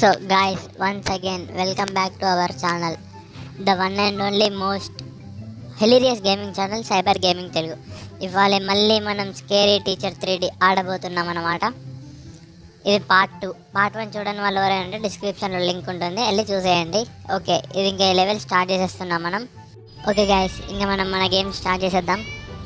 So guys once again welcome back to our channel the one and only most hilarious gaming channel cyber gaming Telugu ఇవాళ మళ్ళీ మనం scary teacher three D ఆడబోతున్నాం అన్నమాట ఇది part two part one చూడని వాళ్ళు ఎవరైనా ఉంటే డిస్క్రిప్షన్లో లింక్ ఉంటుంది వెళ్ళి చూసేయండి ఓకే ఇది ఇంకా ఈ లెవెల్ స్టార్ట్ చేసేస్తున్నాం మనం ఓకే గాయస్ ఇంకా మనం మన గేమ్ స్టార్ట్ చేసేద్దాం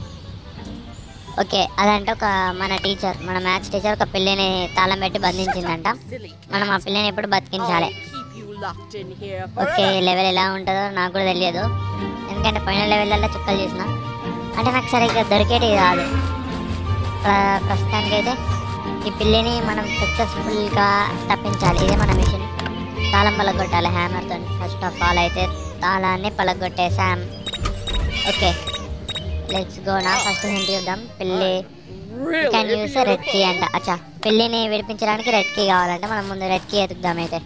ఓకే అదంటే ఒక మన టీచర్ మన మ్యాథ్స్ టీచర్ ఒక పిల్లిని తాళం పెట్టి బంధించిందంట మనం ఆ పిల్లని ఎప్పుడు బతికించాలి ఓకే లెవెల్ ఎలా ఉంటుందో నాకు కూడా తెలియదు ఎందుకంటే పైన లెవెల్లో చుక్కలు చేసిన అంటే నాకు సరిగ్గా దొరికేటి కాదు ప్ర- ప్రస్తుతానికైతే ఈ పిల్లిని మనం సక్సెస్ఫుల్గా తప్పించాలి ఇదే మన మిషన్ తాళం పలగొట్టాలి హ్యామర్తో ఫస్ట్ ఆఫ్ ఆల్ అయితే తాళాన్ని పలగొట్టేసాం ఓకే లెట్స్ గో నా ఫస్ట్ హింట్ చూద్దాం పిల్లి కెన్ యూస్ రెడ్ కీ అంట అచ్చా పెళ్ళిని విడిపించడానికి రెడ్ కీ కావాలంటే మనం ముందు రెడ్ కీ ఎతుకుదాం అయితే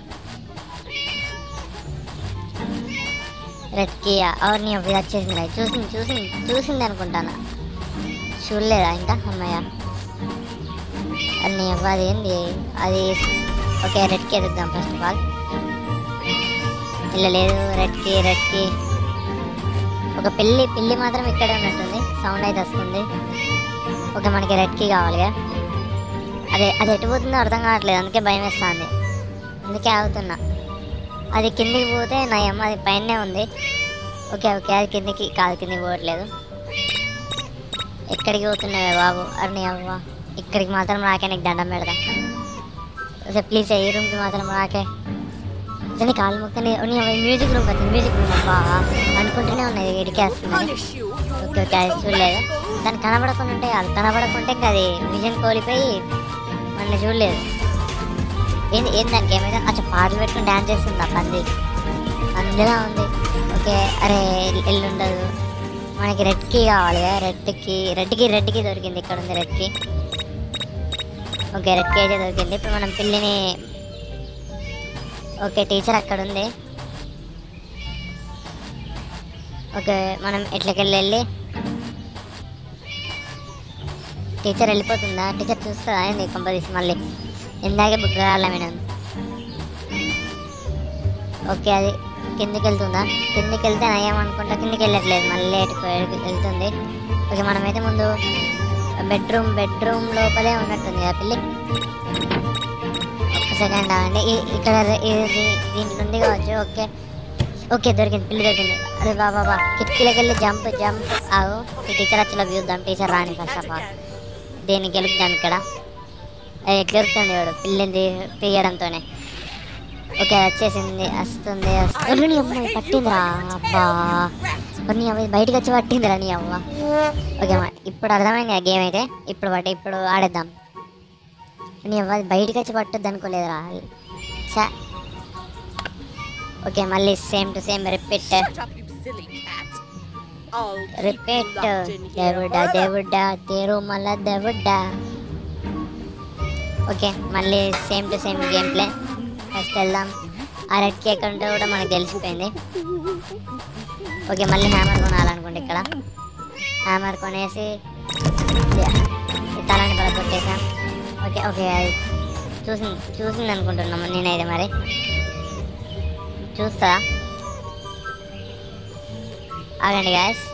రెడ్ కీ అవును నీ ఇది వచ్చేసింది రా. చూసింది చూసింది చూసింది అనుకుంటాను చూడలేదా ఇంకా అమ్మయ్య అది నీ అవ్వ అది ఏంది అది ఓకే రెడ్ కీ ఎదుగుదాం ఫస్ట్ ఆఫ్ ఆల్ ఇలా లేదు రెడ్ కీ రెడ్ కీ ఒక పిల్లి పిల్లి మాత్రం ఇక్కడే ఉన్నట్టుంది సౌండ్ అయితే వస్తుంది ఓకే మనకి రెడ్ కీ కావాలిగా అదే అది ఎటు పోతుందో అర్థం కావట్లేదు అందుకే భయం వేస్తుంది అందుకే ఆగుతున్నా అది కిందికి పోతే నా అమ్మ అది పైనే ఉంది ఓకే ఓకే అది కిందికి కాదు కిందికి పోవట్లేదు ఎక్కడికి పోతున్నావే బాబు అరే నీ అవ్వ ఇక్కడికి మాత్రం రాకే నీకు దండం పెడతా అసలు ప్లీజ్ ఈ రూమ్కి మాత్రం రాకే అసలు నీ కాలు ముక్క నీ మ్యూజిక్ రూమ్ కదా మ్యూజిక్ రూమ్ అబ్బా అనుకుంటూనే ఉన్నది ఇడికేస్తుంది ఓకే ఓకే అది చూడలేదు దాన్ని కనబడకుండా ఉంటే అది కనబడకుంటే ఇంకా అది విజన్ కోల్పోయి మన చూడలేదు ఏంది ఏంది దానికి ఏమైనా అచ్చా పాటలు పెట్టుకుని డ్యాన్స్ చేస్తుంది ఆ పంది అందులో ఉంది ఓకే అరే ఎల్లు ఉండదు మనకి రెడ్ కీ కావాలి కదా రెడ్కి రెడ్కి రెడ్కి దొరికింది ఇక్కడ ఉంది రెడ్కి ఓకే రెడ్ కీ అయితే దొరికింది ఇప్పుడు మనం పిల్లిని ఓకే టీచర్ అక్కడ ఉంది ఓకే మనం ఎట్లకెళ్ళి వెళ్ళి టీచర్ వెళ్ళిపోతుందా టీచర్ చూస్తుందా ఏంది కంపదీసి మళ్ళీ ఇందాకే బుక్ రాలేమేనం ఓకే అది కిందికి వెళ్తుందా కిందికి వెళ్తే నయం అనుకుంటా కిందికి వెళ్ళట్లేదు మళ్ళీ ఎటుకు ఎటుకు వెళ్తుంది ఓకే మనమైతే ముందు బెడ్రూమ్ బెడ్రూమ్ లోపలే ఉన్నట్టుంది ఆ పిల్లి ఒక్క సెకండ్ ఆగండి ఈ- ఇక్కడ రే- ఇది దీంట్లో ఉంది కావచ్చు ఓకే ఓకే దొరికింది పిల్లి దొరికింది అరే బాబా బా కిటికీలోకి వెళ్ళి జంప్ జంప్ ఆగు ఈ టీచర్ వచ్చేలా చూద్దాం టీచర్ రాని ఫస్ట్ ఆఫ్ ఆల్ దేన్ని గెలుపుదాం ఇక్కడ అది ఎట్లా దొరుకుతుంది వాడు పిల్లిని తీ- తీయడంతోనే ఓకే అది వచ్చేసింది వస్తుంది వస్తుంది నీ అమ్మాయి పట్టిందిరా అబ్బా మరి నీ అమ్మాయి బయటకు వచ్చి పట్టిందిరా నీ అవ్వ ఓకే అమ్మా ఇప్పుడు అర్థమైంది ఆ గేమ్ అయితే ఇప్పుడు పట్టి ఇప్పుడు ఆడేద్దాం నీ అవ్వ అది బయటకు వచ్చి పట్టద్దు అనుకోలేదురా చా ఓకే మళ్ళీ same to same repeat repeat దేవుడా దేవుడా తేరు మళ్ళా దేవుడా ఓకే మళ్ళీ same to same game play first వెళ్దాం ఆ రెడ్ కేక్ ఉంటే కూడా మనకు తెలిసిపోయింది ఓకే మళ్ళీ హ్యామర్ కొనాలనుకోండి ఇక్కడ హ్యామర్ కొనేసి యా, ఈ తలాన్ని పడ కొట్టేసాం ఓకే ఓకే అది చూసింది చూసింది అనుకుంటున్నాము నేనైతే మరి చూస్తా ఆగండి గాయస్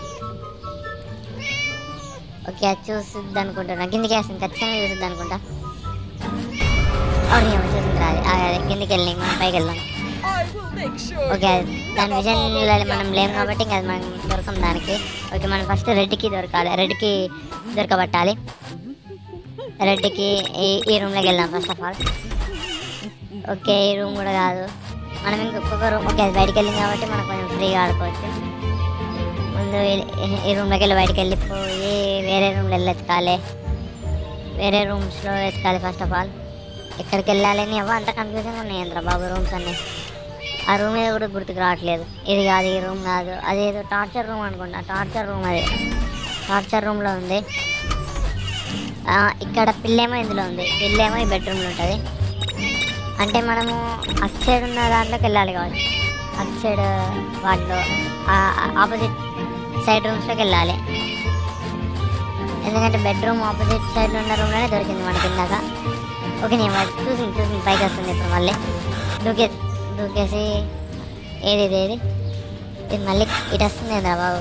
ఓకే అది చూసిద్ది అనుకుంటున్నా కిందికి వేస్తుంది ఖచ్చితంగా చూసిద్ది అనుకుంటా అవును ఏమో చూసింది రాదు ఆగదు కిందికి వెళ్ళి మనం పైకి వెళ్దాం ఓకే అది దాని విజన్ మనం లేము కాబట్టి ఇంకా అది మనం దొరకం దానికి ఓకే మనం ఫస్ట్ రెడ్కి దొరకాలి రెడ్కి దొరకబట్టాలి రెడ్కి ఈ ఈ రూమ్లోకి వెళ్దాం ఫస్ట్ ఆఫ్ ఆల్ ఓకే ఈ రూమ్ కూడా కాదు మనం ఇంకొక రూమ్ ఓకే అది బయటికి వెళ్ళింది కాబట్టి మనం కొంచెం ఫ్రీగా ఆడుకోవచ్చు ముందు ఈ- ఈ రూమ్లోకి వెళ్ళి బయటికి వెళ్ళిపోయి వేరే రూమ్లో వెళ్ళి వెతకాలి వేరే రూమ్స్లో వెతకాలి ఫస్ట్ ఆఫ్ ఆల్ ఎక్కడికి వెళ్ళాలి అని అవ్వ అంత కన్ఫ్యూజన్గా ఉన్నాయి ఏంద్రా బాబు రూమ్స్ అన్నీ ఆ రూమ్ మీద కూడా గుర్తుకు రావట్లేదు ఇది కాదు ఈ రూమ్ కాదు అదేదో టార్చర్ రూమ్ అనుకుంటా టార్చర్ రూమ్ అది టార్చర్ రూమ్లో ఉంది ఆ, ఇక్కడ పిల్లేమో ఇందులో ఉంది పిల్లేమో ఈ బెడ్రూమ్లో ఉంటుంది అంటే మనము అటు సైడ్ ఉన్న దాంట్లోకి వెళ్ళాలి కావచ్చు అటు సైడ్ వాటిలో ఆపోజిట్ సైడ్ రూమ్స్లోకి వెళ్ళాలి ఎందుకంటే బెడ్రూమ్ ఆపోజిట్ సైడ్ ఉన్న రూమ్లోనే దొరికింది మనకి ఇందాక ఓకే నేను చూసింది చూసింది పైకి వస్తుంది ఇప్పుడు మళ్ళీ దూకే దూకేసి ఏది ఇది ఏది ఇది మళ్ళీ ఇటు వస్తుంది ఏంద్రా బాబు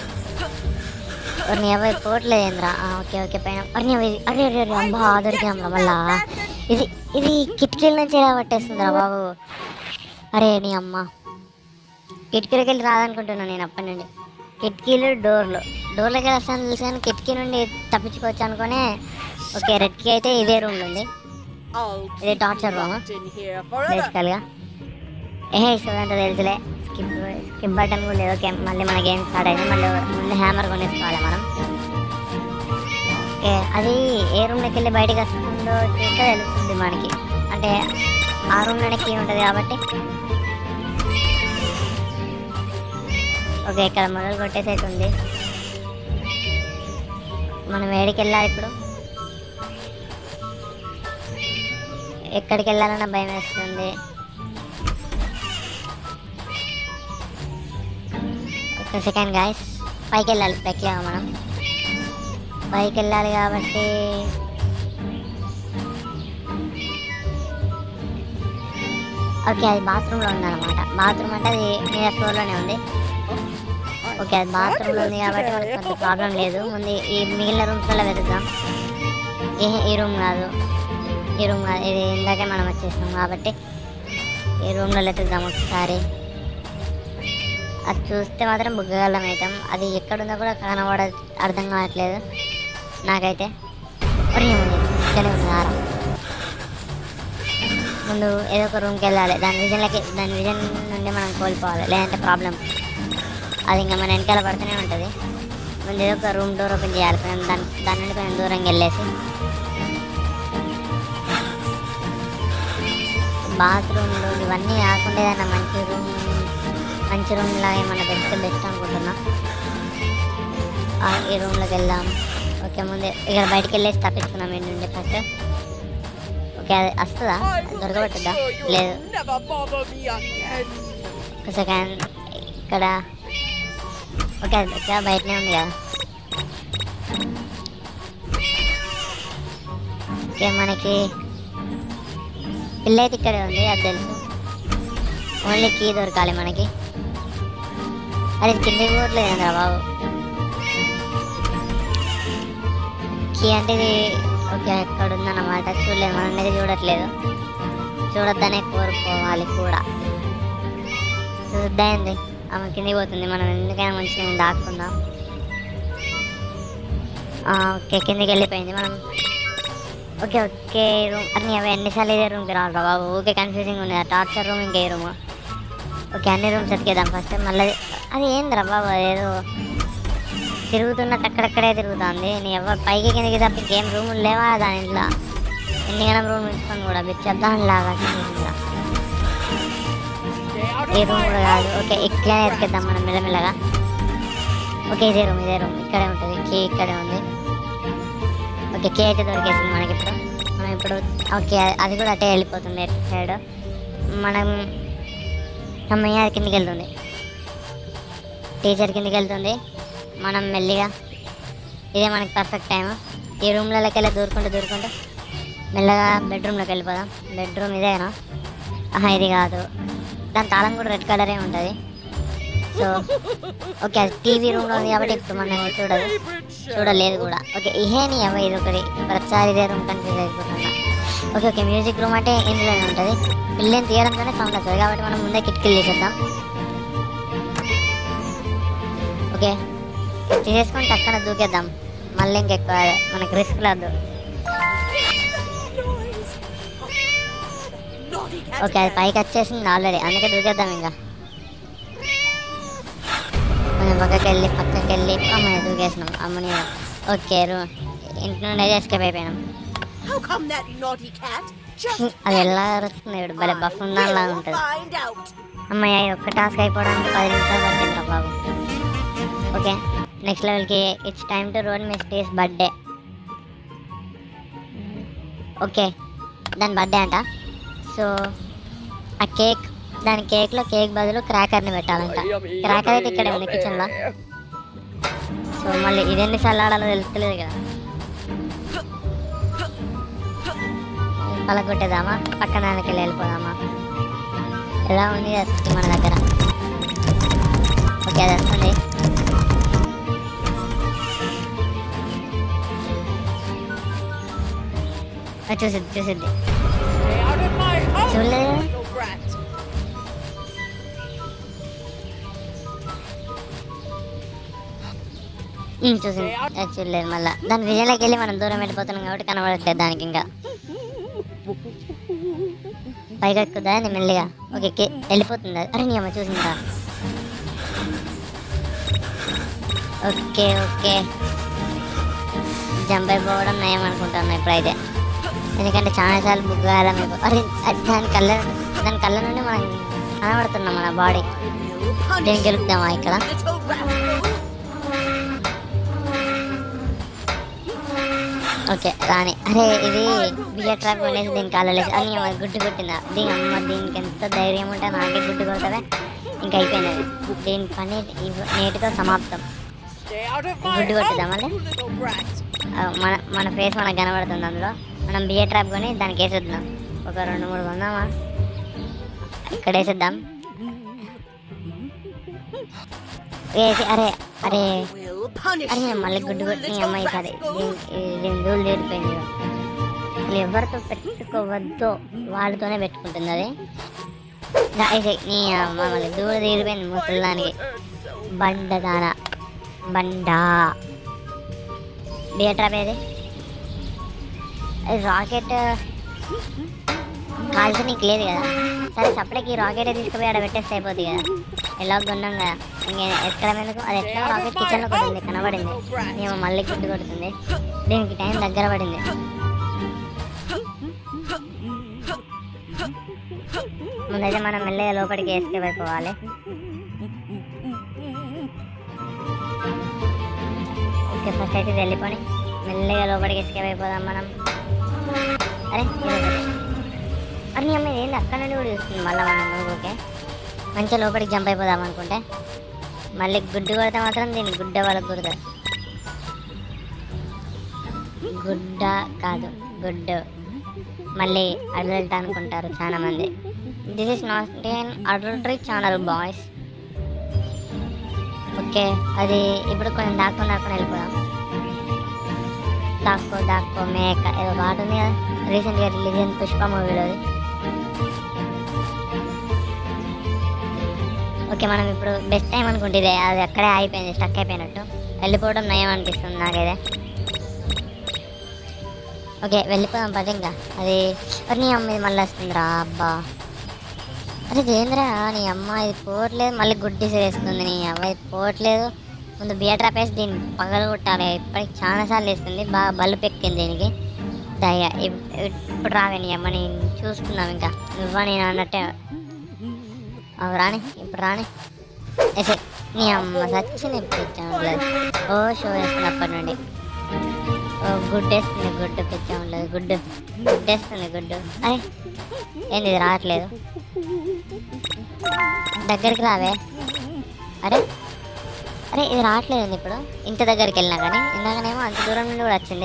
నీ అబ్బాయి పోవట్లేదు ఏంద్రా ఆ, ఓకే ఓకే పైన అరే అరే అరే అరే అరే అమ్మా దొరికినాం మళ్ళా ఇది ఇది కిటికీల నుంచి ఎలా పట్టేస్తుందిరా బాబు అరే నీ అమ్మ కిటికీలకి వెళ్ళి రాదనుకుంటున్నాను నేను అప్పటి నుండి కిటికీలు డోర్లు డోర్లకి వెళ్ళి వస్తాను తెలుసు కానీ కిటికీ నుండి తప్పించుకోవచ్చు అనుకునే ఓకే రెడ్కి అయితే ఇదే రూమ్ ఉంది I'll ఇది keep టార్చర్ you రూమ్ locked in here forever. బేసికల్గా ఏ ఇస్తుందంటే తెలుసులే స్కిప్ స్కిప్ బటన్ కూడా లేదు ఓకే మళ్ళీ మన గేమ్ స్టార్ట్ అయింది మళ్ళీ ముందు హ్యామర్ కొనేసుకోవాలి మనం ఓకే అది ఏ రూమ్లోకి వెళ్ళి బయటకు వస్తుందో చూస్తే తెలుస్తుంది మనకి అంటే ఆ రూమ్లోనే కీ ఉంటుంది కాబట్టి ఓకే ఇక్కడ మొదలు కొట్టేసి అయితే ఉంది మనం ఏడికి వెళ్ళాలి ఇప్పుడు ఎక్కడికి వెళ్ళాలన్న భయం వేస్తుంది ఒక సెకండ్ గాయస్ పైకి వెళ్ళాలి పైకి లేవా మనం పైకి వెళ్ళాలి కాబట్టి ఓకే అది బాత్రూంలో ఉందన్నమాట బాత్రూమ్ అంటే అది మీద ఫ్లోర్లోనే ఉంది ఓకే అది బాత్రూంలో ఉంది కాబట్టి మనకి కొంత ప్రాబ్లం లేదు ముందు ఈ మిగిలిన రూమ్స్లో వెతుకుదాం ఏ ఈ రూమ్ కాదు ఈ రూమ్ కాదు ఇది ఇందాకే మనం వచ్చేసాం కాబట్టి ఈ రూమ్లో వెతుకుదాం ఒకసారి అది చూస్తే మాత్రం బుగ్గగలం అవుతాం అది ఎక్కడుందో కూడా కనబడ అర్థం కావట్లేదు నాకైతే ఒరే ఉంది ఇక్కడే ఉంది ఆరం ముందు ఏదో ఒక రూమ్కి వెళ్ళాలి దాని విజన్లకి దాని విజన్ నుండి మనం కోల్పోవాలి లేదంటే ప్రాబ్లం అది ఇంకా మన వెనకాల పడుతూనే ఉంటుంది ముందు ఏదో ఒక రూమ్ డోర్ ఓపెన్ చేయాలి కొంచెం దాని దాని నుండి కొంచెం దూరంగా వెళ్ళేసి బాత్రూమ్లు ఇవన్నీ కాకుండా ఏదైనా మంచి రూమ్ మంచి రూమ్ లాగా ఏమన్నా పెడితే బెస్ట్ అనుకుంటున్నా ఆ, ఈ రూమ్లోకి వెళ్దాం ఓకే ముందే ఇక్కడ బయటికి వెళ్ళేసి తప్పించుకున్నాం ఏంటి నుండి ఫస్ట్ ఓకే అది వస్తుందా I will make దొరకబట్టుందా sure లేదు you'll never bother me again. ఒక సెకండ్ ఇక్కడ ఓకే అది ఇక్కడ బయటనే ఉంది కదా ఓకే మనకి పిల్ల అయితే ఇక్కడే ఉంది అది తెలుసు ఓన్లీ కీ దొరకాలి మనకి అది కిందకి పోవట్లేదురా బాబు కీ అంటే ఇది ఓకే ఎక్కడ ఉందన్నమాట చూడలేదు మనం అనేది చూడట్లేదు చూడొద్దనే కోరుకోవాలి కూడా చూద్దాయింది ఆమె కిందికి పోతుంది మనం ఎందుకైనా మంచిగా దాక్కుందాం ఆ, ఓకే కిందికి వెళ్ళిపోయింది మనం ఓకే ఓకే రూమ్ అన్ని అవి ఎన్నిసార్లు ఇదే రూమ్కి రావాలి బాబు ఓకే కన్ఫ్యూజింగ్ ఉంది టార్చర్ రూమ్ ఇంకే రూమ్ ఓకే అన్ని రూమ్స్ ఎతికేద్దాం ఫస్ట్ మళ్ళీ అది ఏందిరా బాబు అదేదో తిరుగుతున్నట్టు అక్కడక్కడే తిరుగుతుంది నీ ఎవరు పైకి కిందకి తప్ప ఇంకేం రూములు లేవా దాని ఇంట్లో ఎన్ని గణం రూమ్ ఉంచుకొని కూడా బిచ్చద్దాం లాగా కింద Stay out ఏ of రూమ్ my కూడా కాదు house. ఓకే ఇట్లా ఎతికేద్దాం మనం మెల్లమెల్లగా ఓకే ఇదే రూమ్ ఇదే రూమ్ ఇక్కడే ఉంటుంది కీ ఇక్కడే ఉంది ఓకే కీ అయితే దొరికేసింది మనకి ఇప్పుడు మనం ఇప్పుడు ఓకే అది కూడా అటే వెళ్ళిపోతుంది ఎటు సైడ్ మనం అమ్మయ్య అది కిందికి వెళ్తుంది టీచర్ కిందికి వెళ్తుంది మనం మెల్లిగా ఇదే మనకి పర్ఫెక్ట్ టైం ఈ రూమ్లలోకి వెళ్ళి దూరుకుంటూ దూరుకుంటూ మెల్లగా బెడ్రూమ్లోకి వెళ్ళిపోదాం బెడ్రూమ్ ఇదేనా ఆహా ఇది కాదు దాని తాళం కూడా రెడ్ కలరే ఉంటుంది సో ఓకే అది టీవీ రూమ్లో ఉంది కాబట్టి ఇప్పుడు మనం చూడదు Favorite show. చూడలేదు కూడా ఓకే ఇహేని అవ్వ ఇది ఒకటి ప్రతిసారి ఇదే రూమ్ కన్ఫ్యూజ్ అయిపోతున్నా ఓకే ఓకే మ్యూజిక్ రూమ్ అంటే ఇందులోనే ఉంటుంది పిల్లని తీయడంతోనే సౌండ్ వస్తుంది కాబట్టి మనం ముందే కిటికీలు తీసేద్దాం ఓకే తీసేసుకొని టక్కన దూకేద్దాం మళ్ళీ ఇంకెక్కువ మనకి రిస్క్ లేదు Noise. Naughty cat ఓకే అది again. పైకి వచ్చేసింది ఆల్రెడీ అందుకే దూకేద్దాం ఇంకా కొంచెం పక్కకి వెళ్ళి పక్కకి వెళ్ళి అమ్మాయి దూకేసినాం అమ్మని ఓకే రూ ఇంటి నుండి అయితే ఎస్కేప్ అయిపోయినాం How come that naughty cat just అది ఎలా వస్తుంది ఇప్పుడు భలే బఫ్ ఉందాలా We'll ఉంటుంది find out. అమ్మాయి ఇది ఒక్క టాస్క్ అయిపోవడానికి పది నిమిషాలు పట్టిందిరా బాబు ఓకే నెక్స్ట్ లెవెల్కి it's time to road Miss T's birthday okay దాని బర్త్డే అంట సో ఆ కేక్ దాని కేక్లో కేక్ బదులు క్రాకర్ని పెట్టాలంట క్రాకర్ అయితే ఇక్కడే ఉంది కిచెన్లో సో మళ్ళీ ఇది ఎన్నిసార్లు ఆడాలో తెలుస్తలేదు కదా పలగొట్టేదామా పక్కన దానికి వెళ్ళి వెళ్ళిపోదామా ఎలా ఉంది అది మన దగ్గర ఓకే అది వస్తుంది అది చూసిద్ది చూసిద్ది Stay out of my house, Chule. little brat. ఉమ్, చూసింది అది చూడలేదు మళ్ళీ దాని విజయంలోకి వెళ్ళి మనం దూరం వెళ్ళిపోతున్నాం కాబట్టి కనబడట్లేదు దానికి ఇంకా పైగా ఎక్కుదా నేను మెల్లిగా ఓకే ఎక్కి వెళ్ళిపోతుంది అది. అరే నీ అమ్మ చూసిందా ఓకే ఓకే జంప్ అయిపోవడం నయం అనుకుంటున్నా ఇప్పుడైతే ఎందుకంటే చాలాసార్లు బుగ్గాలం అయిపో అరే అది దాని కళ్ళ దాని కళ్ళ నుండి మనం కనబడుతున్నాం మన బాడీ I will దీన్ని punish గెలుపుదామా ఇక్కడ little rascal. ఓకే రాని అరే ఇది బియ్య ట్రాప్ అనేసి దీనికి కాలలేదు అని అమ్మ గుడ్డు కొట్టిందా దీని అమ్మ దీనికి ఎంత ధైర్యం ఉంటే నాకే గుడ్డు కొడతావే ఇంకా అయిపోయింది అది దీని పని ఇవ్- నేటితో సమాప్తం Stay out of my గుడ్డు కొట్టిద్దాం house, మళ్ళీ? you little brat. ఆ, మన మన ఫేస్ మనకు కనబడుతుంది అందులో మనం బియ్య ట్రాప్ కొని దానికి వేసేద్దాం ఒక రెండు మూడు కొందామా ఇక్కడ వేసేద్దాం వేసి అరే అరే Will punish అరే you, మళ్ళీ you గుడ్డు కొట్టి నీ little అమ్మాయి కాదు rascal. దీని దూలు తీరిపోయింది ఇక. అసలు ఎవరితో పెట్టుకోవద్దో వాళ్ళతోనే పెట్టుకుంటుంది అది రా, ఇది నీ అమ్మ మళ్ళీ దూడ తీరిపోయింది ముసలిదానికి బండదాన బండ బియట్రాప్ ఏది అది రాకెట్ కాల్చి నీకు లేదు కదా సరే సపరేట్కి రాకెట్ తీసుకుపోయి ఆడ పెట్టేస్తే అయిపోద్ది కదా ఎలా కొన్నాం కదా ఇంకా ఎక్కడం ఎందుకు అది ఎట్లా రాకెట్ కిచెన్లో కొట్టింది కనబడింది మేము మళ్ళీ గుడ్డు కొడుతుంది దీనికి టైం దగ్గర పడింది ముందైతే మనం మెల్లగా లోపలికి వేసుకు అయిపోవాలి ఓకే ఫస్ట్ అయితే ఇది వెళ్ళిపోని మెల్లగా లోపలికి ఎస్కేప్ అయిపోదాం మనం అరే ఇది ఒకటి. అరే నీ అమ్మ ఏంది అక్కడ నుండి కూడా చూస్తుంది మళ్ళీ మనం ఓకే మంచిగా లోపలికి జంప్ అయిపోదాం అనుకుంటే మళ్ళీ గుడ్డు కొడితే మాత్రం దీన్ని గుడ్డ వాళ్ళకి కుడతారు గుడ్డ కాదు గుడ్డు మళ్ళీ అడల్ట్ అనుకుంటారు చాలా మంది this is not an adultery channel boys okay అది ఇప్పుడు కొంచెం దాక్కొని దాక్కొని వెళ్ళిపోదాం దాక్కో దాక్కో మేక ఏదో పాట ఉంది కదా రీసెంట్గా రిలీజ్ అయిన పుష్ప మూవీలో ఓకే మనం ఇప్పుడు బెస్ట్ టైం అనుకుంటే ఇదే అది అక్కడే అయిపోయింది స్టక్ అయిపోయినట్టు వెళ్ళిపోవడం నయం అనిపిస్తుంది నాకైతే ఓకే వెళ్ళిపోదాం పది ఇంకా అది మరి నీ అమ్మ ఇది మళ్ళీ వస్తుందిరా అబ్బా అరే ఇది ఏందిరా నీ అమ్మ ఇది పోవట్లేదు మళ్ళీ గుడ్డి వేస్తుంది నీ అమ్మ ఇది పోవట్లేదు ముందు బియ్య ట్రాప్ వేసి దీన్ని పగలు కొట్టాలి ఇప్పటికి చాలాసార్లు వేస్తుంది బాగా బల్బు ఎక్కింది దీనికి దయ ఇప్- ఇప్పుడు రావే నీ అమ్మ నేను చూసుకుందాం ఇంకా నువ్వా నేను అన్నట్టే అవి రాని ఇప్పుడు రాని వేసే నీ అమ్మ సచ్చింది ఇప్పుడు ఇచ్చాను ఓ షో వేస్తున్నప్పటి నుండి ఓ గుడ్డేస్తుంది గుడ్డు పిచ్చా ఉండదు గుడ్డు గుడ్డేస్తుంది గుడ్డు అరే ఏంది ఇది రావట్లేదు దగ్గరికి రావే అరే అరే ఇది రావట్లేదు ఇప్పుడు ఇంత దగ్గరికి వెళ్ళినా కానీ ఇందాకనేమో అంత దూరం నుండి కూడా వచ్చింది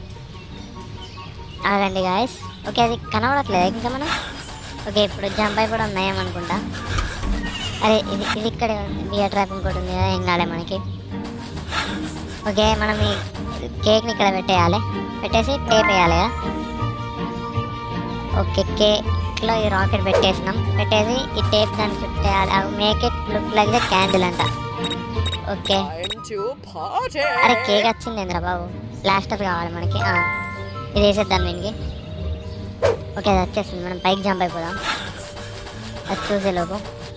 ఆగండి గాయస్ ఓకే అది కనబడట్లేదు ఇంకా మనం ఓకే ఇప్పుడు జంప్ అయిపోవడం నయం అనుకుంటా అరే ఇది ఇది ఇక్కడే ఉంది బియర్ ట్రాప్ ఇంకోటి ఉంది కదా ఏం కాలే మనకి ఓకే మనం ఈ కేక్ని ఇక్కడ పెట్టేయాలి పెట్టేసి టేప్ వేయాలి కదా ఓకే కేక్లో ఈ రాకెట్ పెట్టేసినాం పెట్టేసి ఈ టేప్ దాన్ని చుట్టేయాలి make it look like the candle అంట ఓకే Time to party. అరే కేక్ వచ్చింది ఏంద్రా బాబు ప్లాస్టర్ కావాలి మనకి ఆ, ఇది వేసేద్దాం దీనికి ఓకే అది వచ్చేస్తుంది మనం పైకి జంప్ అయిపోదాం అది చూసేలోపు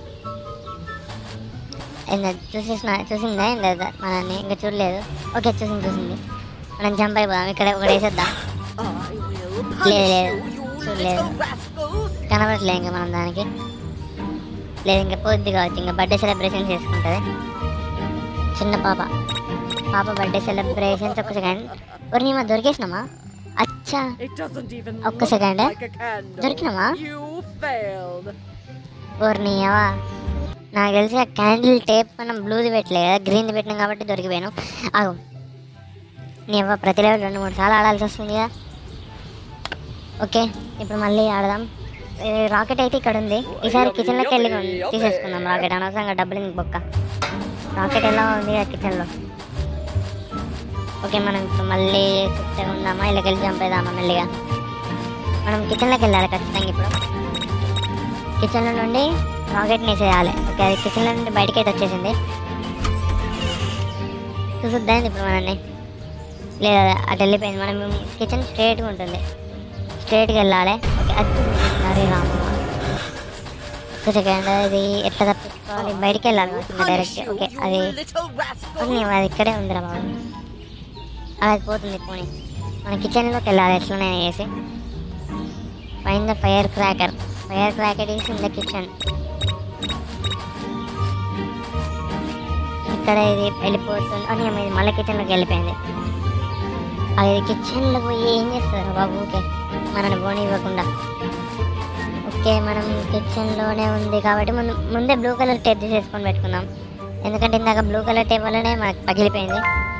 ఏంది అది చూసేసిన చూసిందా ఏంది అది మనల్ని ఇంకా చూడలేదు ఓకే చూసింది చూసింది మనం జంప్ అయిపోదాం ఇక్కడ ఒకటి వేసేద్దాం I will punish లేదు. you, you చూడలేదు. little rascals. కనబడట్లేదు ఇంకా మనం దానికి లేదు ఇంకా పోద్ది కావచ్చు ఇంకా బర్త్డే సెలబ్రేషన్ చేసుకుంటుంది చిన్న పాప పాప బర్త్డే సెలబ్రేషన్స్ ఒక సెకండ్ ఒరి మా దొరికేసినామా అచ్చా It doesn't even ఒక్క look సెకండ్ like a candle. దొరికినామా You failed. ఓర్ని అవా నాకు తెలిసి ఆ క్యాండిల్ టేప్ మనం బ్లూది పెట్టలేదు కదా గ్రీన్ది పెట్టినాం కాబట్టి దొరికిపోయాను ఆగు నీ అవ్వ ప్రతి లెవెల్ రెండు మూడు సార్లు ఆడాల్సి వస్తుంది కదా ఓకే ఇప్పుడు మళ్ళీ ఆడదాం రాకెట్ అయితే ఇక్కడ ఉంది ఈసారి కిచెన్లోకి వెళ్ళి తీసేసుకుందాం రాకెట్ అనవసరంగా డబ్బులు ఇంక బొక్క రాకెట్ ఎలా ఉంది ఆ కిచెన్లో ఓకే మనం ఇప్పుడు మళ్ళీ షిఫ్ట్ ఉందామా ఇళ్ళకి వెళ్ళి చంపేదామా మెల్లిగా మనం కిచెన్లోకి వెళ్ళాలి ఖచ్చితంగా ఇప్పుడు కిచెన్లో నుండి రాకెట్ని వేసేయాలి ఓకే అది కిచెన్లో నుండి బయటకి అయితే వచ్చేసింది చూసుద్దాం ఇప్పుడు మనల్ని లేదా అటు వెళ్ళిపోయింది మనం కిచెన్ స్ట్రేట్గా ఉంటుంది స్ట్రేట్గా వెళ్ళాలి ఓకే అది చూపిస్తున్నారు రామ ఒక సెకండ్ అది ఎట్లా తప్పించుకోవాలి బయటికి వెళ్ళాలి డైరెక్ట్ ఓకే అది little rascal. పోనీ, అది ఇక్కడే ఉందిరా బాబు అది పోతుంది పోనీ మన కిచెన్లోకి వెళ్ళాలి ఎట్లనే వేసి find the fire cracker fire cracker is in the kitchen ఇక్కడ ఇది వెళ్ళిపోతుంది అని ఇది మళ్ళీ కిచెన్లోకి వెళ్ళిపోయింది అది కిచెన్లో పోయి ఏం చేస్తారు బాబు ఓకే మనని పోనీ ఇవ్వకుండా ఓకే మనం కిచెన్లోనే ఉంది కాబట్టి ముందు ముందే బ్లూ కలర్ టేప్ తీసేసుకొని పెట్టుకుందాం ఎందుకంటే ఇందాక బ్లూ కలర్ టేప్ వల్లనే మనకు పగిలిపోయింది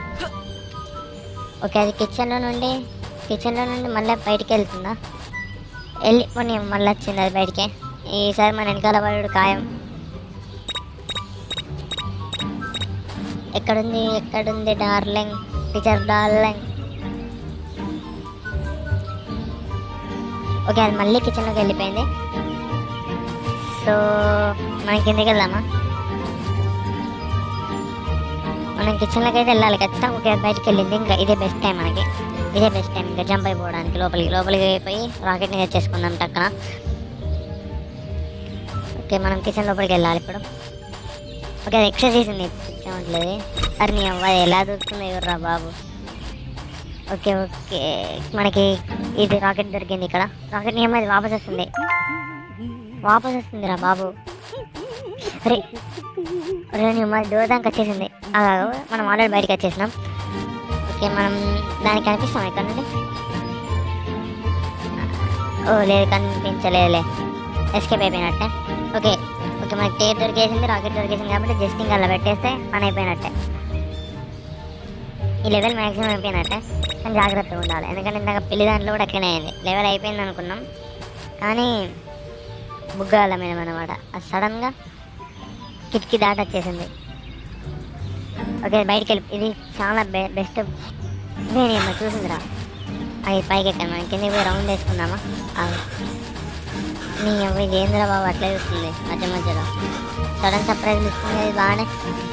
ఓకే అది కిచెన్లో నుండి కిచెన్లో నుండి మళ్ళీ బయటికి వెళ్తుందా వెళ్ళి పోనీ మళ్ళీ వచ్చింది అది బయటికి ఈసారి మన వెనకాల పడు ఖాయం ఎక్కడుంది ఎక్కడుంది డార్లింగ్ టీచర్ డార్లింగ్ ఓకే అది మళ్ళీ కిచెన్లోకి వెళ్ళిపోయింది సో మనం కిందకి వెళ్దామా మనం కిచెన్లోకి అయితే వెళ్ళాలి ఖచ్చితంగా ఓకే బయటికి వెళ్ళింది ఇంకా ఇదే బెస్ట్ టైం మనకి ఇదే బెస్ట్ టైం ఇంకా జంప్ అయిపోవడానికి లోపలికి లోపలికి పోయి రాకెట్ని తెచ్చేసుకుందాం టక్కన ఓకే మనం కిచెన్ లోపలికి వెళ్ళాలి ఇప్పుడు ఓకే అది ఎక్సర్సైజ్ ఉంది చూడట్లేదు అరే నీ అవ్వ అది ఎలా దొరుకుతుంది ఎవర్రా బాబు ఓకే ఓకే మనకి ఇది రాకెట్ దొరికింది ఇక్కడ రాకెట్ నియమం అది వాపస్ వస్తుంది వాపస్ వస్తుందిరా బాబు అరే అరే నీ మరి డోర్ దానికి వచ్చేసింది అలాగో మనం ఆల్రెడీ బయటకు వచ్చేసినాం ఓకే మనం దానికి కనిపిస్తాం ఇక్కడ నుండి ఓ లేదు కనిపించలేదులే ఎస్కేప్ అయిపోయినట్టే ఓకే ఓకే మనకి టేప్ దొరికేసింది రాకెట్ దొరికేసింది కాబట్టి జస్ట్ ఇంకా అలా పెట్టేస్తే పని అయిపోయినట్టే ఈ లెవెల్ మ్యాక్సిమం అయిపోయినట్టే కానీ జాగ్రత్తగా ఉండాలి ఎందుకంటే ఇందాక పెళ్లి దాంట్లో కూడా అట్లనే అయింది లెవెల్ అయిపోయింది అనుకున్నాం కానీ బుగ్గాల మీద అనమాట అది సడన్గా కిటికీ దాటి వచ్చేసింది ఓకే బయటికి వెళ్ళి ఇది చాలా బె బెస్ట్ నేనేమో చూసిందిరా అది పైకి ఎక్కాను మనం కిందకి పోయి రౌండ్ వేసుకుందామా అది నీ అవ్వ ఇది ఏందిరా బాబు అట్లే చూస్తుంది మధ్య మధ్యలో సడన్ సర్ప్రైజ్ ఇస్తుంది అది బాగానే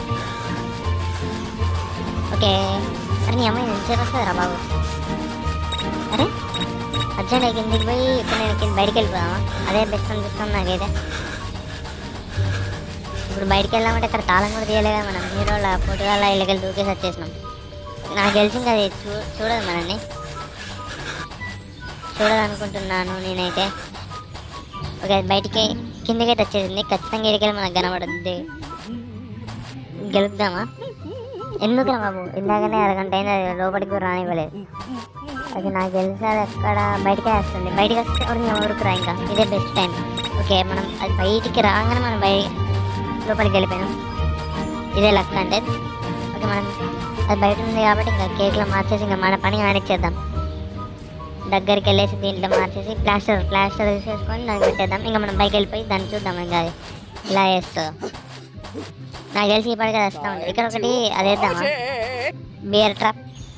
ఓకే అరే నీ అమ్మాయి ఎంతసేపు వస్తుందిరా బాబు అరే అర్జెంట్ కిందికి పోయి ఇప్పుడు నేను కింద బయటికి వెళ్ళిపోదామా అదే బెస్ట్ అనిపిస్తుంది నాకైతే ఇప్పుడు బయటికి వెళ్ళామంటే ఇక్కడ తాళం కూడా తీయలేదా మనం హీరోల పొట్టుగాల ఇళ్ళకెళ్ళి దూకేసి వచ్చేసినాం నాకు తెలిసి ఇంకా అది చూ చూడదు మనల్ని చూడాలనుకుంటున్నాను నేనైతే ఓకే అది బయటికి కిందకైతే వచ్చేసింది ఖచ్చితంగా ఇడికెళ్ళి మనకు కనబడుద్ది గెలుద్దామా ఎందుకురా బాబు ఇందాకనే అరగంట అయింది అది లోపలికి కూడా రానివ్వలేదు అది నాకు తెలిసి అది ఎక్కడ బయటకే వస్తుంది బయటకు వస్తే ఎవరు ఎవరికి రా ఇంకా ఇదే బెస్ట్ టైం ఓకే మనం అది బయటికి రాగానే మనం బయ లోపలికి వెళ్ళిపోయినాం ఇదే లక్ అంటే ఓకే మనం అది బయట ఉంది కాబట్టి ఇంకా కేక్లో మార్చేసి ఇంకా మన పని కానిచ్చేద్దాం దగ్గరికి వెళ్ళేసి దీంట్లో మార్చేసి ప్లాస్టర్ ప్లాస్టర్ తీసేసుకొని దాన్ని పెట్టేద్దాం ఇంకా మనం పైకి వెళ్ళిపోయి దాన్ని చూద్దాం ఇంకా అది ఇలా వేస్తుందో నాకు తెలిసి ఇప్పటికే అది వస్తూ ఉంది ఇక్కడ ఒకటి అదేద్దామా బియర్ ట్రాప్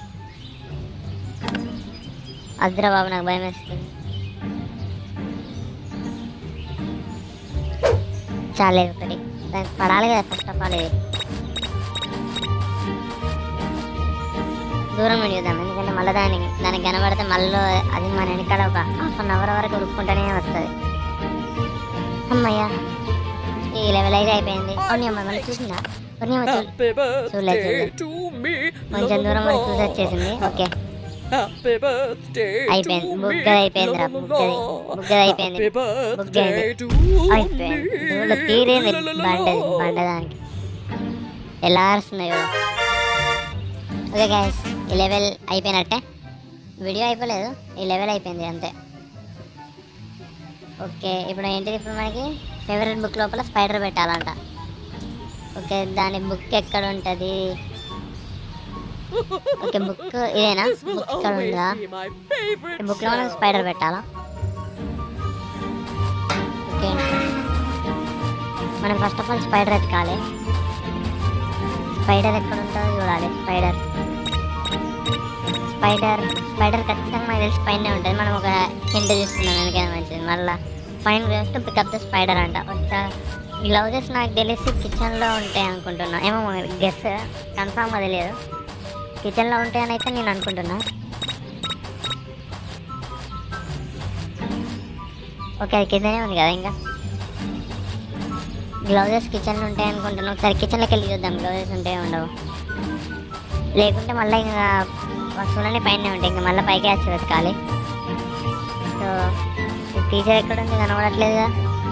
అద్రా బాబు నాకు భయం వేస్తుంది చాలేదు ఒకటి దానికి పడాలి కదా ఫస్ట్ ఆఫ్ ఆల్ ఇది దూరం నుండి చూద్దాం ఎందుకంటే మళ్ళీ దానికి దానికి కనబడితే మళ్ళీ అది మన వెనకాల ఒక హాఫ్ అన్ అవర్ వరకు ఉరుక్కుంటూనే వస్తుంది అమ్మయ్యా ఈ లెవెల్ అయితే అయిపోయింది అవును అమ్మ మళ్ళీ చూసిందా అవును అమ్మ చూ- Happy birthday చూడలేదు. to me. కొంచెం దూరం వరకు చూసి వచ్చేసింది ఓకే Happy birthday అయిపోయింది. to బుగ్గది me. అయిపోయిందిరా, La, la, la, బుగ్గది. la. బుగ్గది అయిపోయింది. Happy birthday బుగ్గది. to అయిపోయింది me. దూలో తీరేది La, la, la, బండది la. బండదానికి ఎలా అరుస్తున్నాయో ఓకే గ్యాస్ ఈ లెవెల్ అయిపోయినట్టే వీడియో అయిపోలేదు ఈ లెవెల్ అయిపోయింది అంతే ఓకే ఇప్పుడు ఏంటిది ఇప్పుడు మనకి ఫేవరెట్ బుక్ లోపల స్పైడర్ పెట్టాలంట ఓకే దాని బుక్ ఎక్కడ ఉంటుంది ఓకే బుక్ ఇదేనా This will బుక్ ఇక్కడ always ఉందా be my favorite బుక్లో మనం show. స్పైడర్ పెట్టాలా మనం ఫస్ట్ ఆఫ్ ఆల్ స్పైడర్ ఎత్తుకాలి స్పైడర్ ఎక్కడ ఉంటుందో చూడాలి స్పైడర్ స్పైడర్ స్పైడర్ ఖచ్చితంగా మనకు తెలిసి పైన ఉంటుంది మనం ఒక హింట్ తీసుకున్నాం ఎందుకైనా మంచిది మళ్ళీ ఫైన్ వేస్ట్ పికప్ ద స్పైడర్ అంట ఒక గ్లౌజెస్ నాకు తెలిసి కిచెన్లో ఉంటాయి అనుకుంటున్నా ఏమో గెస్ కన్ఫామ్గా తెలియదు కిచెన్లో ఉంటాయని అయితే నేను అనుకుంటున్నా ఓకే అది కిందనే ఉంది కదా ఇంకా గ్లౌజెస్ కిచెన్లో ఉంటాయి అనుకుంటున్నా ఒకసారి కిచెన్లోకి వెళ్ళి చూద్దాం గ్లౌజెస్ ఉంటాయి ఉండవు లేకుంటే మళ్ళీ ఇంకా వస్తువులన్నీ పైన ఉంటాయి ఇంకా మళ్ళీ పైకి వచ్చి వెతకాలి సో టీచర్ ఎక్కడ ఉంది కనబడట్లేదుగా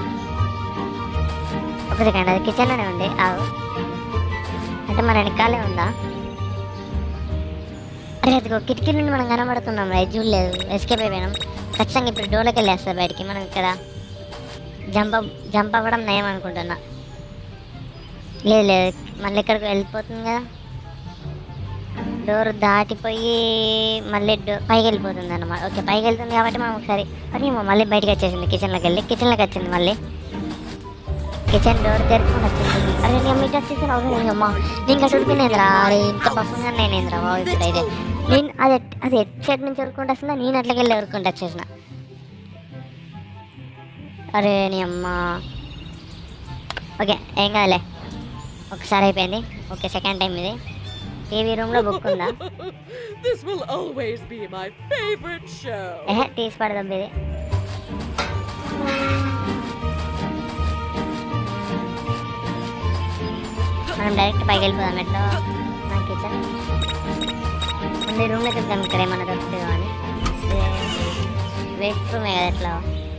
ఒక సెకండ్ అది కిచెన్లోనే ఉంది ఆగు అంటే మన వెనకాలే ఉందా అరే అదిగో కిటికీ నుండి మనం కనబడుతున్నాం రైట్ చూడలేదు ఎస్కేప్ అయిపోయినాం ఖచ్చితంగా ఇప్పుడు డోర్లోకి వెళ్ళేస్తారు బయటికి మనం ఇక్కడ జంప్ జంప్ అవ్వడం నయం అనుకుంటున్నా లేదు లేదు మళ్ళీ ఇక్కడికి వెళ్ళిపోతుంది కదా డోర్ దాటిపోయి మళ్ళీ డో పైకి వెళ్ళిపోతుంది అనమాట ఓకే పైకి వెళ్తుంది కాబట్టి మనం ఒకసారి అరే ఏమో మళ్ళీ బయటకు వచ్చేసింది కిచెన్లోకి వెళ్ళి కిచెన్లోకి వచ్చింది మళ్ళీ కిచెన్ డోర్ తెరుచుకొని వచ్చింది అరే నేను మీకు వచ్చేసాను అవును అమ్మా నేను ఇంకా చూడిపోయినేంద్రా అరే ఇంత పసంగా నేనేంద్రా బాబు ఇప్పుడైతే నేను అది ఎట్- అది ఎట్ సైడ్ నుంచి ఉరుకుంటూ వస్తుందా నేను అట్లకి వెళ్ళి ఉరుకుంటూ వచ్చేసిన అరే నీ అమ్మ ఓకే ఏం కాదులే ఒకసారి అయిపోయింది ఓకే సెకండ్ టైం ఇది టీవీ రూమ్లో బుక్ ఉందా this will always be my favorite show. ఏహే తీసి పడదాం ఇది మనం డైరెక్ట్ పైకి వెళ్ళిపోదాం ఎట్లా నా కిచెన్ ముందు రూమ్లో చూద్దాం ఇక్కడ ఏమన్నా దొరుకుతుందో అని వేస్ట్ రూమే కదా ఎట్లా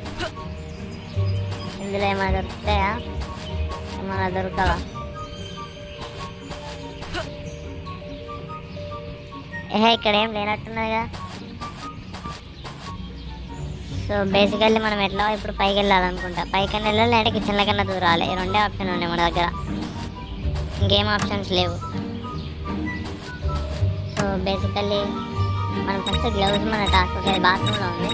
ఇందులో ఏమైనా దొరుకుతాయా ఏమైనా దొరకవా ఏహే ఇక్కడ ఏం లేనట్టున్నది కదా సో బేసికల్లీ మనం ఎట్లా ఇప్పుడు పైకి వెళ్ళాలనుకుంటా పైకి వెళ్ళాలి లేదంటే కిచెన్ల కన్నా దూరాలి ఈ రెండే ఆప్షన్ ఉన్నాయి మన దగ్గర ఇంకేం ఆప్షన్స్ లేవు సో బేసికల్లీ మనం ఫస్ట్ గ్లౌజ్ మన టాస్క్ ఓకే బాత్రూంలో ఉంది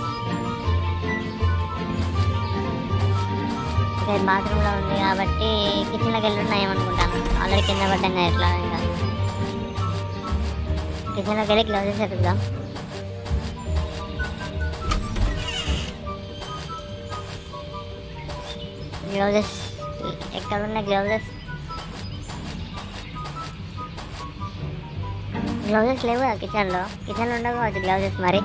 ఓకే బాత్రూంలో ఉంది కాబట్టి కిచెన్లోకి వెళ్ళి ఉన్నాయేమనుకుంటాను ఆల్రెడీ కింద పడ్డాం కదా ఎట్లా ఇంకా కిచెన్లోకి వెళ్ళి గ్లౌజెస్ ఎత్తుకుదాం గ్లౌజెస్ ఎక్కడ ఉన్నాయి గ్లౌజెస్ గ్లౌజెస్ లేవు కదా కిచెన్లో కిచెన్లో ఉండవు కావచ్చు గ్లౌజెస్ మరి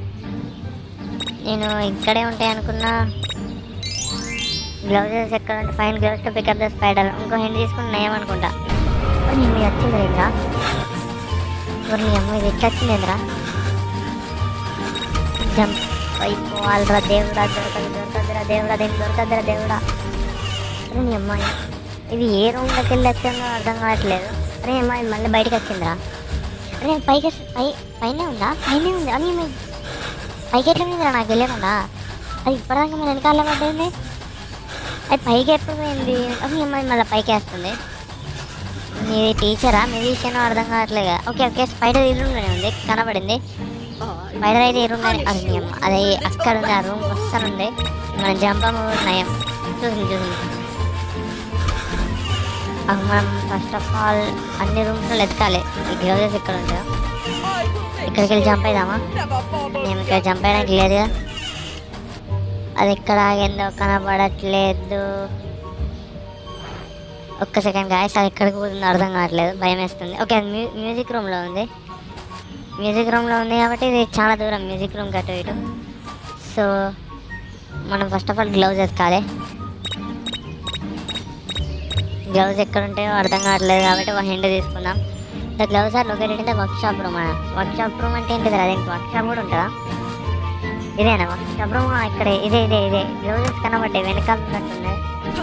నేను ఇక్కడే ఉంటాయి అనుకున్నా గ్లౌజెస్ ఎక్కడ ఉంటే find gloves to pick up the spider ఇంకో హ్యాండ్ తీసుకుని నేమనుకుంటా నీ మీద వచ్చింది ఏంద్రా నీ అమ్మ ఇది ఎట్లా వచ్చిందేంద్రా జంప్ అయిపోవాలిరా దేవుడా దొరకదు దొరకదురా దేవుడా దీనికి దొరకదురా దేవుడా అరే నీ అమ్మాయి ఇది ఏ రూమ్లోకి వెళ్ళి వచ్చిందో అర్థం కావట్లేదు అరే అమ్మాయి మళ్ళీ బయటకు వచ్చిందిరా అరే పైకి వస్తు- పై పైనే ఉందా పైనే ఉంది అని అమ్మాయి పైకి ఎట్లా మీదరా నాకు తెలియకుండా అది ఇప్పటిదాకా మన వెనకాల పడ్డది అది పైకి ఎప్పుడు పోయింది అని అమ్మాయి మళ్ళీ పైకి వేస్తుంది మీది టీచరా మీ విషయం అర్థం కావట్లేదు ఓకే ఓకే స్పైడర్ ఈ రూమ్లోనే ఉంది కనబడింది I స్పైడర్ అయితే ఈ రూమ్ అది నీ అమ్మ. అది అక్కడ ఉంది ఆ రూమ్ వస్తానుంది మనం జంపం నయం చూసింది చూసింది అవి మనం ఫస్ట్ ఆఫ్ ఆల్ అన్ని రూమ్స్లో ఎతకాలి ఈ గ్లౌజెస్ ఇక్కడ ఉంటాయో I will make ఇక్కడికి వెళ్ళి జంప్ అయిదామా never bother మేము ఇక్కడ జంప్ అయ్యడానికి లేదుగా అది ఎక్కడ ఆగిందో కనబడట్లేదు ఒక్క సెకండ్ గాయస్ అది ఎక్కడికి పోతుందో అర్థం కావట్లేదు భయం వేస్తుంది ఓకే అది మ్యూ మ్యూజిక్ రూమ్లో ఉంది మ్యూజిక్ రూమ్లో ఉంది కాబట్టి ఇది చాలా దూరం మ్యూజిక్ రూమ్ అటు ఇటు సో మనం ఫస్ట్ ఆఫ్ ఆల్ గ్లౌజ్ ఎత్తుకాలి గ్లౌజ్ ఎక్కడ ఉంటాయో అర్థం కావట్లేదు కాబట్టి ఒక హ్యాండ్ తీసుకుందాం the gloves are located in the workshop room workshop room అంటే ఏంటిది అదేంటి వర్క్ షాప్ కూడా ఉంటుందా ఇదేనా వర్క్ షాప్ రూమ్ ఇక్కడ ఇదే ఇదే ఇదే గ్లౌజెస్ కనబడ్డాయి వెనకాల ఉన్నట్టున్నాయి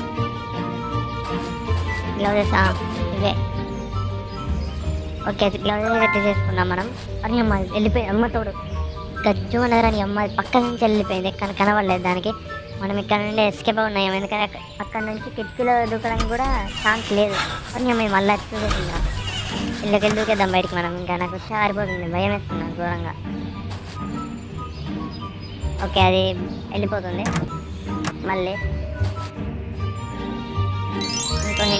గ్లౌజెస్ ఇవే ఓకే గ్లౌజెస్ అయితే చేసుకున్నాం మనం అని అమ్మ వెళ్ళిపోయి అమ్మ తోడు గజ్జు అన్నది అని అమ్మ పక్క నుంచి వెళ్ళిపోయింది కానీ కనబడలేదు దానికి మనం ఇక్కడ నుండి ఎస్కేప్ ఉన్నాం ఎందుకంటే అక్క- అక్కడ నుంచి కిటికీలో దూకడానికి కూడా ఛాన్స్ లేదు అని అమ్మ మళ్ళీ చూసేసిందా ఇళ్ళకి వెళ్ళి దూకేద్దాం బయటికి మనం ఇంకా నాకు చారిపోతుంది భయం వేస్తుంది నాకు ఘోరంగా ఓకే అది వెళ్ళిపోతుంది మళ్ళీ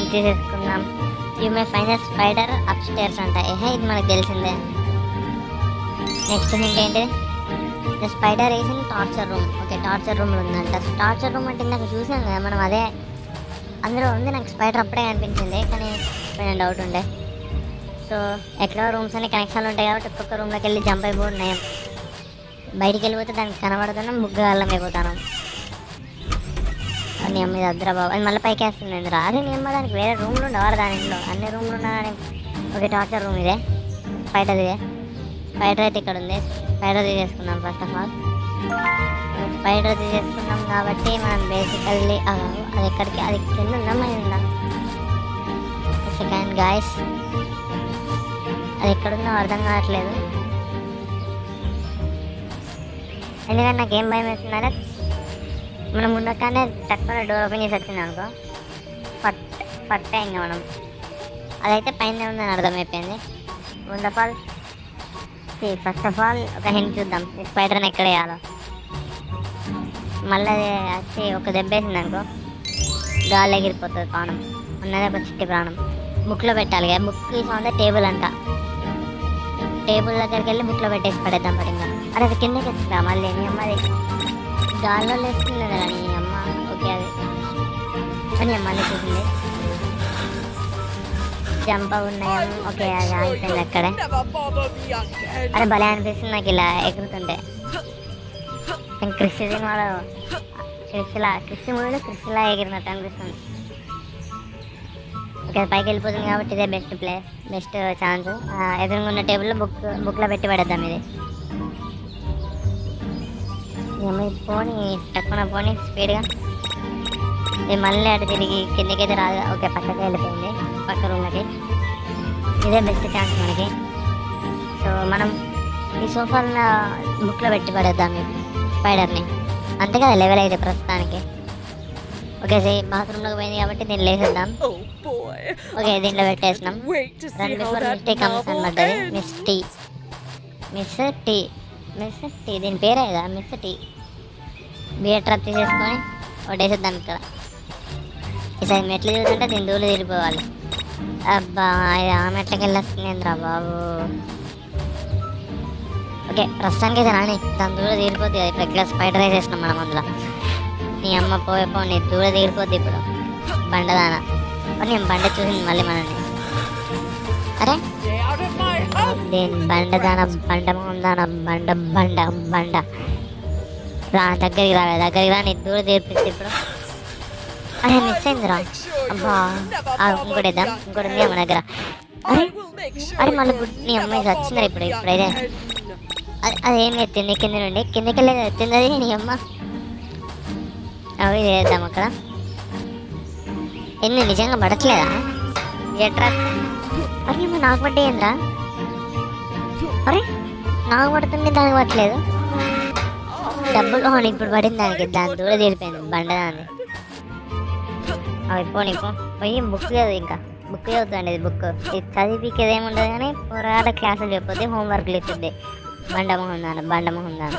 తీసేసుకుందాం you may find spider upstairs అంట ఏహే ఇది మనకు తెలిసిందే నెక్స్ట్ హింట్ ఏంటి the spider is in torture room okay torture రూమ్లో ఉందంట టార్చర్ రూమ్ అంటే నాకు చూసాం కదా మనం అదే అందులో ఉంది నాకు స్పైడర్ అప్పుడే కనిపించింది కానీ కొంచెం డౌట్ ఉండే సో ఎక్కడ రూమ్స్ అన్ని కనెక్షన్లు ఉంటాయి కాబట్టి ఒక్కొక్క రూమ్లోకి వెళ్ళి జంప్ అయిపోతున్నాయి బయటికి వెళ్ళిపోతే దానికి కనబడుతున్నాం ముగ్గు అల్లం అయిపోతాను నీ అమ్మ ఇది అద్దరా బాబు అది మళ్ళీ పైకి వేస్తుంది రా అరే నీ అమ్మ దానికి వేరే రూమ్లు ఉండవారు దాని ఇంట్లో అన్ని రూమ్లు ఉన్నా కానీ ఓకే టార్చర్ రూమ్ ఇదే స్పైడర్ ఇదే స్పైడర్ అయితే ఇక్కడ ఉంది స్పైడర్ తీసేసుకుందాం ఫస్ట్ ఆఫ్ ఆల్ స్పైడర్ తీసేసుకున్నాం కాబట్టి మనం బేసికల్లీ అది ఎక్కడికి అది కింద ఉందమ్మా ఇది ఉందా సెకండ్ గాయస్ అది ఎక్కడుందో అర్థం కావట్లేదు ఎందుకంటే నాకు ఏం భయం వేస్తుందంటే మనం ఉండగానే తక్కువ డోర్ ఓపెన్ చేసి వచ్చింది అనుకో పట్ పట్టే ఇంకా మనం అదైతే పైన ఉందని అర్థమైపోయింది ముందు of all first of all ఒక హింట్ చూద్దాం ఈ స్పైడర్ని ఎక్కడ వేయాలో మళ్ళీ అది వచ్చి ఒక దెబ్బ వేసింది అనుకో గాలి ఎగిరిపోతుంది ప్రాణం ఉన్నది ఒక చిట్టి ప్రాణం బుక్లో పెట్టాలి కదా బుక్ తీసుకుంటే టేబుల్ అంట టేబుల్ దగ్గరికి వెళ్ళి బుక్లో పెట్టేసి పడేద్దాం పడిందా అరే అది కిందకి వచ్చిందా మళ్ళీ నీ అమ్మ అది గాల్లో లేస్తుంది కదా నీ అమ్మ ఓకే అది అని అమ్మ అన్నీ చూసింది జంప్ ఉన్నాయేమో ఓకే అది ఆగిపోయింది అక్కడే Never bother me again. అరే భలే అనిపిస్తుంది నాకు ఇలా ఎగురుతుంటే నేను క్రిష్ సినిమాలో క్రిష్లా క్రిష్ మూవీలో క్రిష్లా ఎగిరినట్టు అనిపిస్తుంది ఓకే పైకి వెళ్ళిపోతుంది కాబట్టి ఇదే బెస్ట్ ప్లే బెస్ట్ ఛాన్స్ ఎదురుగా ఉన్న టేబుల్లో బుక్ బుక్లో పెట్టి పడేద్దాం ఇది ఏమో ఇది పోనీ తక్కువ పోనీ స్పీడ్గా ఇది మళ్ళీ అటు తిరిగి కిందకైతే రాదు ఓకే పక్కకి వెళ్ళిపోయింది పక్క రూమ్లకి ఇదే బెస్ట్ ఛాన్స్ మనకి సో మనం ఈ సోఫాలను బుక్లో పెట్టి పడేద్దాం ఈ స్పైడర్ని అంతే కదా లెవెల్ అయితే ప్రస్తుతానికి ఓకే సే బాత్రూంలోకి పోయింది కాబట్టి దీన్ని లేసేద్దాం Oh boy. ఓకే దీంట్లో పెట్టేసినాం Wait to see దాని how before that Misty comes novel అనమాట ends. Misty Misty Misty దీని పేరే కదా మిస్ టీ బియర్ ట్రప్ తీసేసుకొని వడ్డేసేద్దాం ఇక్కడ ఈసారి మెట్లు చూస్తుంటే దీని దూలు తీరిపోవాలి అబ్బా ఇది ఆ మెట్లకి వెళ్ళొస్తుందిరా బాబు ఓకే ప్రస్తుతానికి అయితే రాని దాని దూడ తీరిపోద్ది కదా ఇప్పుడు ఎట్లా స్పైడర్ వేసేసినాం మనం అందులో నీ అమ్మ పోయే పో నీ దూడ తీరిపోద్ది ఇప్పుడు బండదాన మరి నేను బండ చూసింది మళ్ళీ మనల్ని అరే Stay out of my house. దేని బండదాన బండ ఉందాన బండ బండ బండ రా దగ్గరికి రా దగ్గరికి రా నీ దూడ తీర్పిస్తే ఇప్పుడు అరే మిస్ అయిందిరా Make sure అబ్బా you'll never ఆ, bother ఇంకోటి వేద్దాం me ఇంకోటి ఉంది మన దగ్గర అరే I will make sure అరే మళ్ళీ you'll గుడ్ నీ అమ్మాయి never వచ్చిందిరా bother ఇప్పుడు me ఇప్పుడైతే again. అది అదేం ఎత్తింది కింద నుండి కిందకి వెళ్ళేది ఎత్తింది అది నీ అమ్మ అవి చేద్దాం అక్కడ ఎన్ని నిజంగా పడట్లేదా ఎట్రా అరే అమ్మ నాకు పడ్డ ఏంద్రా అరే నాకు పడుతుంది దానికి పట్టలేదు డబ్బులు ఓ, ఇప్పుడు పడింది దానికి దాని దూర తీరిపోయింది బండ దాన్ని అవి పోనీ పో పోయి బుక్ చదువు ఇంకా బుక్ చదువుతుంది ఇది బుక్ ఇది చదివికేది ఏముండదు కానీ పోరాట క్లాసులు చెప్పొద్ది హోంవర్క్లు ఇస్తుంది బండ మొహం దాన బండ మొహం దాన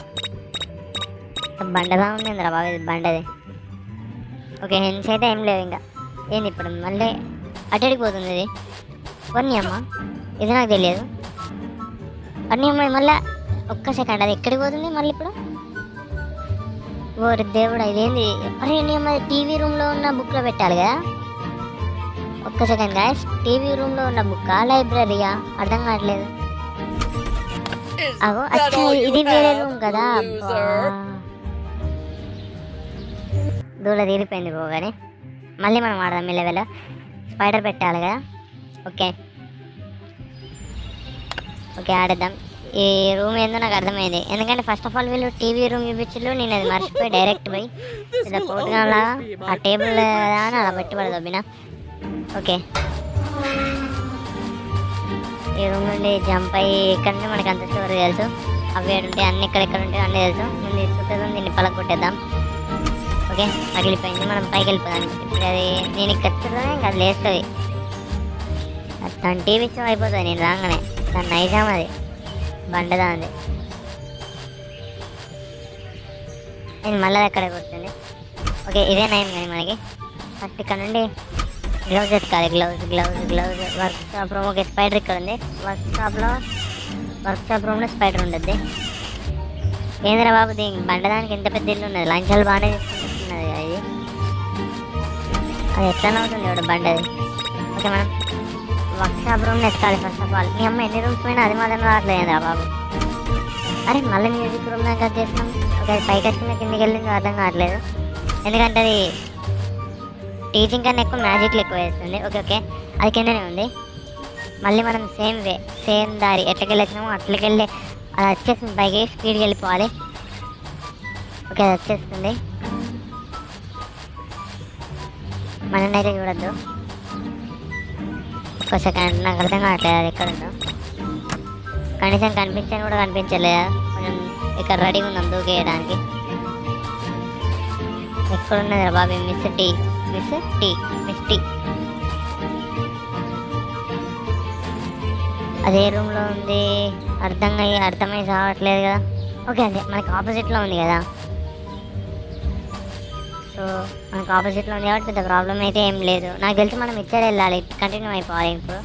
బండలా ఉంది రా బాబు ఇది బండది ఓకే హెన్స్ అయితే ఏం లేవు ఇంకా ఏంది ఇప్పుడు మళ్ళీ అటడికి పోతుంది ఇది వన్ని అమ్మ ఇది నాకు తెలియదు అన్ని అమ్మ మళ్ళీ ఒక్క సెకండ్ అది ఎక్కడికి పోతుంది మళ్ళీ ఇప్పుడు ఓరి దేవుడా ఇదేంది అరే నీ అమ్మ టీవీ రూమ్లో ఉన్న బుక్లో పెట్టాలి కదా ఒక్క సెకండ్ గాయస్ టీవీ రూమ్లో ఉన్న బుక్ లైబ్రరీయా అర్థం కావట్లేదు Is అగో that అచ్చా all you ఇది వేరే have, రూమ్ కదా loser? దూల తీరిపోయింది పోగానే మళ్ళీ మనం ఆడదాం ఈ లెవెల్ స్పైడర్ పెట్టాలి కదా ఓకే ఓకే ఆడేద్దాం ఈ రూమ్ ఏందో నాకు అర్థమైంది ఎందుకంటే ఫస్ట్ ఆఫ్ ఆల్ వీళ్ళు టీవీ రూమ్ చూపించు నేను అది మర్చిపోయి డైరెక్ట్ పోయి This ఇలా will పోటుగా always be ఆ my టేబుల్ favorite. అని అలా పెట్టి పడదు దొబ్బిన ఓకే ఈ రూమ్ నుండి జంప్ అయ్యి ఇక్కడ నుండి మనకి అంత స్టోరీ తెలుసు అవి ఏడు ఉంటాయి అన్ని ఎక్కడెక్కడ ఉంటాయి అన్నీ తెలుసు ముందు తీసుకుంటాం దీన్ని పలక కొట్టేద్దాం ఓకే పగిలిపోయింది మనం పైకి వెళ్ళిపోదాం ఇప్పుడు అది నేను ఇక్కడ చూడగానే ఇంకా అది లేస్తుంది అది దాని టీవీ షో అయిపోతుంది నేను రాగానే దాని నైజాం అది బండదా అది నేను మళ్ళీ అక్కడ కూర్చుంది ఓకే ఇదే నయం కానీ మనకి ఫస్ట్ ఇక్కడ నుండి గ్లౌజ్ ఎత్తుకోవాలి gloves gloves gloves workshop room ఒక స్పైడర్ ఇక్కడ ఉంది వర్క్ షాప్లో వర్క్ షాప్ రూమ్లో స్పైడర్ ఉండద్ది ఏంద్రా బాబు దీనికి బండదానికి ఎంత పెద్ద ఇల్లు ఉన్నది లంచాలు బాగానే తీసుకుంటున్నది కదా ఇది అది ఎట్లా అవుతుంది ఇప్పుడు బండది ఓకే మనం వర్క్ షాప్ రూమ్ ఎత్తుకోవాలి ఫస్ట్ ఆఫ్ ఆల్ మీ అమ్మ ఎన్ని రూమ్స్ పోయినా అది మాత్రం రావట్లేదు బాబు అరే మళ్ళీ మ్యూజిక్ రూమ్ దాకా చేస్తాం ఓకే అది పైకి వచ్చిన కిందికి వెళ్ళిందో అర్థం కావట్లేదు ఎందుకంటే అది టీచింగ్ కన్నా ఎక్కువ మ్యాజిక్లు ఎక్కువ వేస్తుంది ఓకే ఓకే అది కిందనే ఉంది మళ్ళీ మనం సేమ్ వే సేమ్ దారి ఎట్లకెళ్ళి వచ్చినామో అట్లకెళ్ళి అది వచ్చేస్తుంది పైకి స్పీడ్కి వెళ్ళిపోవాలి ఓకే అది వచ్చేస్తుంది మనల్ని అయితే చూడద్దు ఒక్క సెకండ్ నాకు అర్థం కావట్లేదు అది ఎక్కడ ఉందో కనీసం కనిపించని కూడా కనిపించలేదు కొంచెం ఇక్కడ రెడీగా ఉన్నాం దూకేయడానికి ఎక్కడ ఉన్నది రా బాబీ Misty Misty Misty అదే రూమ్లో ఉంది అర్థం అయ్యి అర్థమై రావట్లేదు కదా ఓకే అదే మనకి ఆపోజిట్లో ఉంది కదా సో మనకు ఆపోజిట్లో ఉంది కాబట్టి పెద్ద ప్రాబ్లం అయితే ఏం లేదు నాకు తెలిసి మనం ఇచ్చాడు వెళ్ళాలి కంటిన్యూ అయిపోవాలి ఇప్పుడు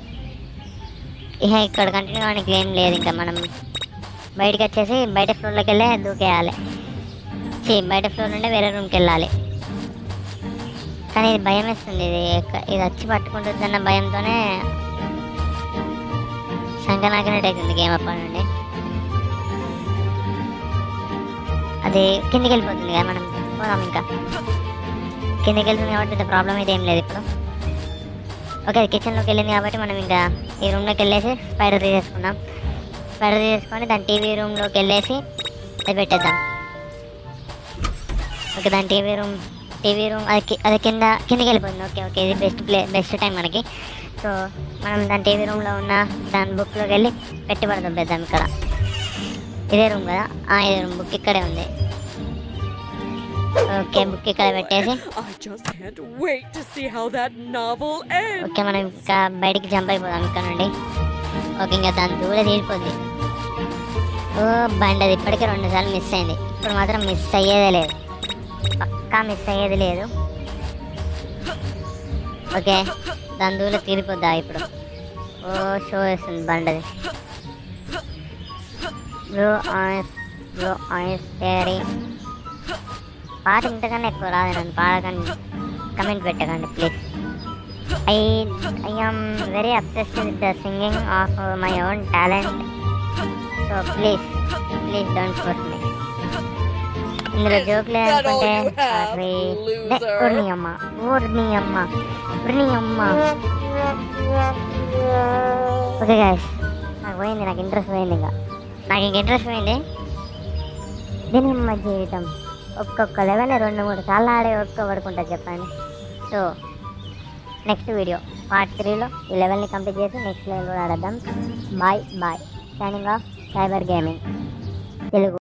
ఇక ఇక్కడ కంటిన్యూ అవడానికి ఏం లేదు ఇంకా మనం బయటకు వచ్చేసి బయట ఫ్లోర్లోకి వెళ్ళి దూకేయాలి ఛీ, బయట ఫ్లోర్ నుండి వేరే రూమ్కి వెళ్ళాలి కానీ ఇది భయం వేస్తుంది ఇది ఎక్క- ఇది వచ్చి పట్టుకుంటుందన్న భయంతోనే శంక నాకినట్టు అవుతుంది గేమ్ అప్పటి నుండి అది కిందికి వెళ్ళిపోతుంది కదా మనం పోదాం ఇంకా కిందికి వెళ్తుంది కాబట్టి పెద్ద ప్రాబ్లం అయితే ఏం లేదు ఇప్పుడు ఓకే అది కిచెన్లోకి వెళ్ళింది కాబట్టి మనం ఇంకా ఈ రూమ్లోకి వెళ్ళేసి స్పైడర్ తీసేసుకుందాం స్పైడర్ తీసేసుకొని దాని టీవీ రూమ్లోకి వెళ్ళేసి అది పెట్టేద్దాం ఓకే దాని టీవీ రూమ్ టీవీ రూమ్ అది కి- అది కింద కిందకి వెళ్ళిపోయింది ఓకే ఓకే ఇది బెస్ట్ ప్లే బెస్ట్ టైం మనకి సో మనం దాని టీవీ రూమ్లో ఉన్న దాని బుక్లోకి వెళ్ళి పెట్టి పడదాం పెద్దాం ఇక్కడ ఇదే రూమ్ కదా ఆ, ఇదే రూమ్ బుక్ ఇక్కడే ఉంది ఓకే బుక్ ఇక్కడ పెట్టేసి I just can't wait to see how that novel ends. Okay మనం ఇంకా బయటికి జంప్ అయిపోదాం ఇక్కడ నుండి ఓకే ఇంకా దాని దూర తీరిపోద్ది ఓ బండి అది ఇప్పటికే రెండు సార్లు మిస్ అయింది ఇప్పుడు మాత్రం మిస్ అయ్యేదే లేదు పక్కా మిస్ అయ్యేది లేదు ఓకే దాని దూర తీరిపోద్దా ఇప్పుడు ఓ షో వేస్తుంది బండది బ్రో ఆయిస్ బ్రో ఆయిస్ తయారీ పాట ఇంతకన్నా ఎక్కువ రాదు నన్ను పాడకండి కమెంట్ పెట్టకండి please I I am very obsessed with the singing of uh, my own talent. So please, please don't force me. ఇందులో జోక్లే Is that all అనుకుంటే you have, సారీ loser? ఊర్ని అమ్మ ఊర్ని అమ్మ ఊర్ని అమ్మ ఓకే గాయస్ నాకు పోయింది నాకు ఇంట్రెస్ట్ పోయింది ఇంకా నాకు ఇంక ఇంట్రెస్ట్ పోయింది దీని అమ్మ జీవితం ఒక్కొక్క లెవెల్ రెండు మూడు సార్లు ఆడే ఒక్క పడుకుంటా చెప్పండి సో నెక్స్ట్ వీడియో పార్ట్ త్రీలో ఈ లెవెల్ని కంప్లీట్ చేసి నెక్స్ట్ లెవెల్ కూడా ఆడద్దాం bye bye signing off Cyber gaming Telugu